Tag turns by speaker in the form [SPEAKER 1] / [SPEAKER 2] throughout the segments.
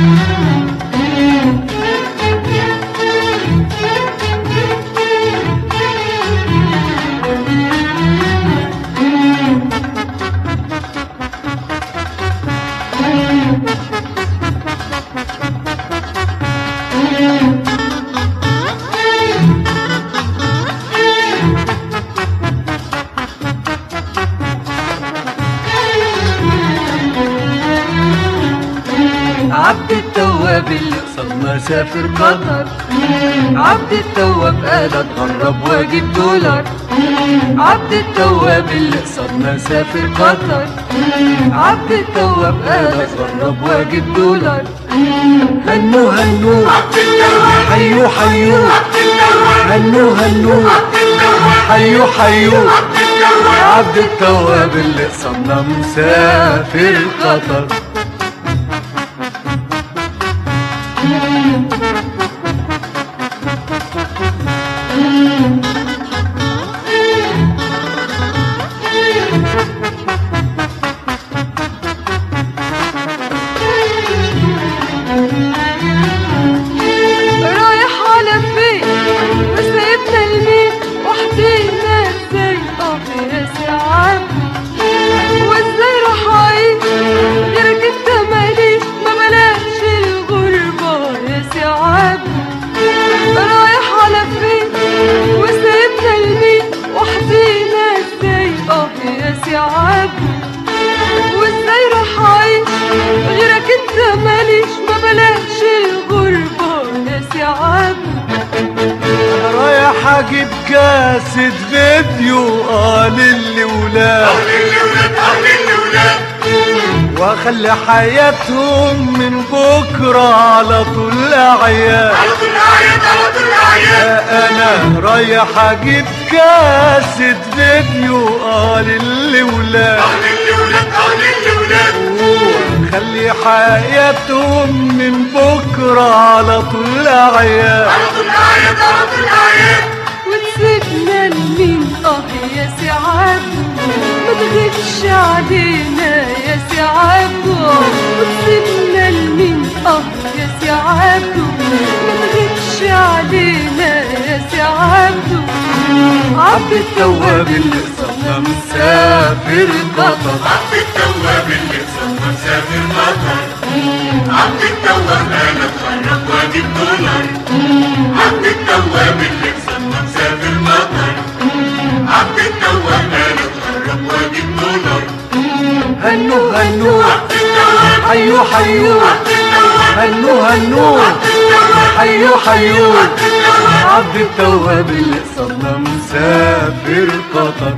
[SPEAKER 1] عبد التواب اللي وصلنا سافر قطر عبد التواب قال اتغرب واجيب دولار عبد التواب اللي وصلنا سافر قطر عبد التواب قال اتغرب واجيب دولار هنو هنو حيو حيو هنو هنو حيو حيو عبد التواب اللي وصلنا مسافر قطر
[SPEAKER 2] رايح على فين وسايبنا لمين وحدينا ازاي اه يا سعاد وازاي راح اعيش غيرك انت ماليش ما بلاش الغربة يا سعاد رايح على فين وسايبنا لمين وحدينا ازاي اه يا سعاد وازاي راح اعيش غيرك انت ماليش ما بلاش الغربة يا سعاد
[SPEAKER 1] انا رايح اجيب كاسة فيديو اه للولاد واخلي حياتهم من بكرة على طول اعياد انا رايح اجيب كاسة فيديو اه للولاد خلي حياتهم من بكرة على طول اعياد
[SPEAKER 2] وتسيبنا لمين اه يا سعاد ما تغيبش علينا يا سعاد وتسيبنا لمين اه يا سعاد ما تغيبش علينا يا سعاد
[SPEAKER 1] عبد التواب اللي صرنا مسافر قطر
[SPEAKER 3] عبد التواب اللي صرنا مسافر مطر عبد التواب انا اتخرج واجيب دولار عبد التواب اللي صرنا مسافر مطر عبد التواب انا اتخرج واجيب دولار
[SPEAKER 1] هنو هنو
[SPEAKER 3] عبد التواب
[SPEAKER 1] حيو حيو
[SPEAKER 3] عبد التواب
[SPEAKER 1] هنو هنو حيو حيو عبد التواب اللي صرنا مسافر قطر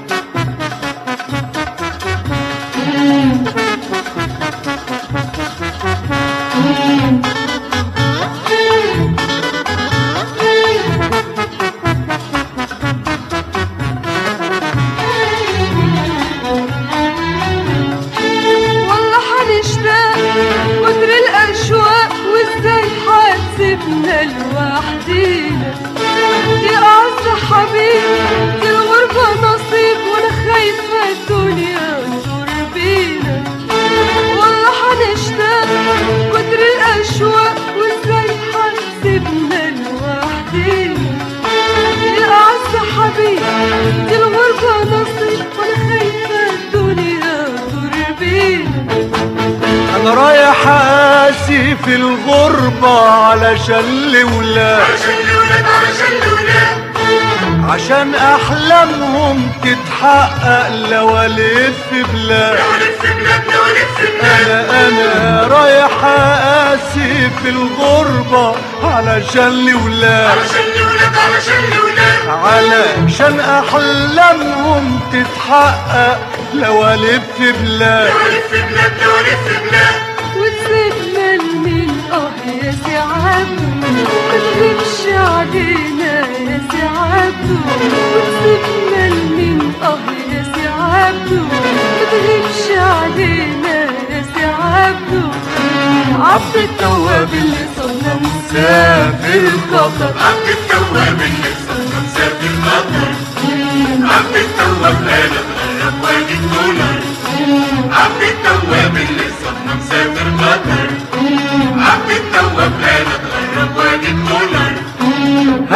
[SPEAKER 2] والله حنشتاق كتر الأشواق وازاي حاسبنا لوحدينا دي أعز حبيب دي الغربة نصيب وأنا خايفة الدنيا تدور بينا والله حنشتاق كتر الأشواق وازاي حاسبنا لوحدينا دي أعز حبيب دي الغربة نصيب وأنا خايفة الدنيا تدور بينا
[SPEAKER 1] انا رايح اسي في الغربة علشان الولاد
[SPEAKER 3] علشان الولاد علشان الولاد
[SPEAKER 1] عشان احلامهم تتحقق لو الف بلاد
[SPEAKER 3] لو الف بلاد لو الف بلاد
[SPEAKER 1] انا انا رايح اسي في الغربة علشان الولاد
[SPEAKER 3] علشان الولاد علشان الولاد
[SPEAKER 1] علشان احلامهم تتحقق لو الف بلاد
[SPEAKER 3] لو الف بلاد لو الف بلاد
[SPEAKER 2] وتسيبنا لمين اه يا سعاد ما تغيبش علينا يا سعاد وتسيبنا لمين اه يا سعاد ما تغيبش علينا يا سعاد عبد التواب اللي صرنا
[SPEAKER 1] مسافر قطر
[SPEAKER 3] عبد التواب اللي صرنا مسافر مطر عبد التواب انا اتغرب واجيب دولار عبد التواب اللي صرنا مسافر مطر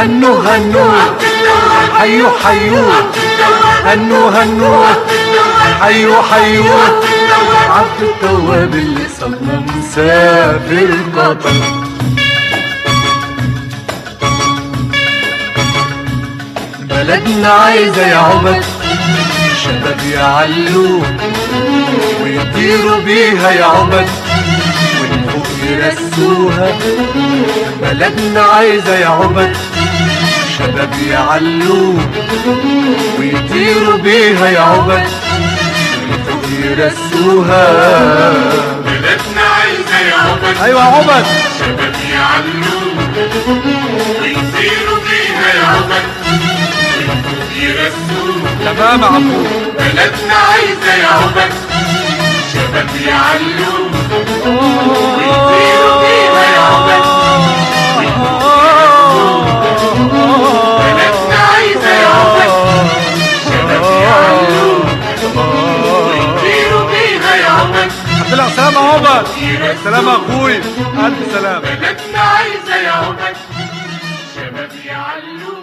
[SPEAKER 1] هنو هنو حيو حيو هنو هنو حيو حيو عبد التواب اللي صلى مسافر قطر بلدنا عايزة يا عبد شباب يعلوه ويطيروا بيها يا عبد والفوق يرسوها بلدنا عايزة يا عبد شباب يعلوه ويطيروا بيها يا عبد والفوق يرسوها
[SPEAKER 3] بلدنا عايزة يا عبد
[SPEAKER 1] ايوه يا عبد
[SPEAKER 3] شباب يعلوه ويطيروا بيها يا عبد يرسوه
[SPEAKER 1] تمام يا عبود
[SPEAKER 3] بلدنا عايزة يا عبد شباب يعلوه ويطيروا بيها يا عبد بلدنا عايزة يا عبد شباب يعلوه ويطيروا بيها يا عبد
[SPEAKER 1] طلع سلام يا عبد سلام يا اخوي الف سلام
[SPEAKER 3] بلدنا عايزة يا عبد شباب يعلوه